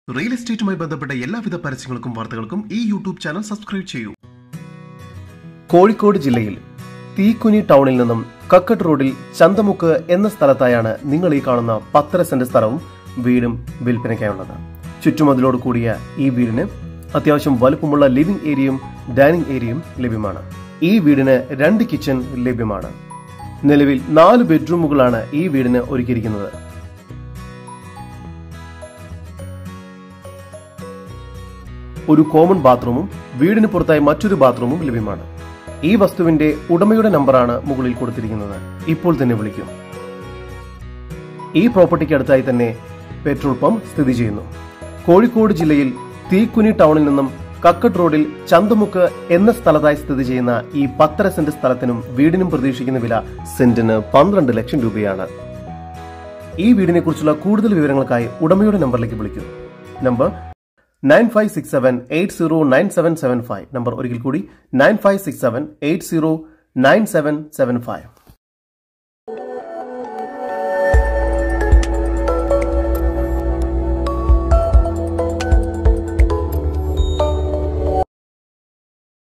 real എസ്റ്റേറ്റുമായി ബന്ധപ്പെട്ട എല്ലാവിധ പരസ്യങ്ങൾക്കും വാർത്തകൾക്കും ഈ യൂട്യൂബ് ചാനൽ സബ്സ്ക്രൈബ് ചെയ്യൂ കോഴിക്കോട് ജില്ലയിൽ തീക്കുനി ടൗണിൽ നിന്നും കക്കട്ട് റോഡിൽ ചന്തമുക്ക് എന്ന സ്ഥലത്തായാണ് നിങ്ങൾ ഈ കാണുന്ന പത്തര സെന്റ് സ്ഥലവും വീടും വിൽപ്പനയ്ക്കായുള്ളത് ചുറ്റുമതിലോട് കൂടിയ ഈ വീടിന് അത്യാവശ്യം വലുപ്പമുള്ള ലിവിംഗ് ഏരിയയും ഡൈനിങ് ഏരിയയും ലഭ്യമാണ് ഈ വീടിന് രണ്ട് കിച്ചൺ ലഭ്യമാണ് നിലവിൽ നാല് ബെഡ്റൂമുകളാണ് ഈ വീടിന് ഒരുക്കിയിരിക്കുന്നത് ഒരു കോമൺ ബാത്റൂമും വീടിന് പുറത്തായി മറ്റൊരു ബാത്റൂമും ലഭ്യമാണ് ഈ വസ്തുവിന്റെ ഉടമയുടെ നമ്പറാണ് മുകളിൽ കൊടുത്തിരിക്കുന്നത് ഇപ്പോൾ തന്നെ വിളിക്കും ഈ പ്രോപ്പർട്ടിക്ക് അടുത്തായി തന്നെ പെട്രോൾ പമ്പ് സ്ഥിതി ചെയ്യുന്നു കോഴിക്കോട് ജില്ലയിൽ തീക്കുനി ടൗണിൽ നിന്നും കക്കട്ട് റോഡിൽ ചന്തമുക്ക് എന്ന സ്ഥലത്തായി സ്ഥിതി ചെയ്യുന്ന ഈ പത്തര സെന്റ് സ്ഥലത്തിനും വീടിനും പ്രതീക്ഷിക്കുന്ന വില സെന്റിന് പന്ത്രണ്ട് ലക്ഷം രൂപയാണ് ഈ വീടിനെ കുറിച്ചുള്ള കൂടുതൽ വിവരങ്ങൾക്കായി ഉടമയുടെ നമ്പറിലേക്ക് വിളിക്കൂ number nine five six seven eight zero nine seven seven five number ഒരിക്കൽ കൂടി nine five six seven eight zero nine seven seven five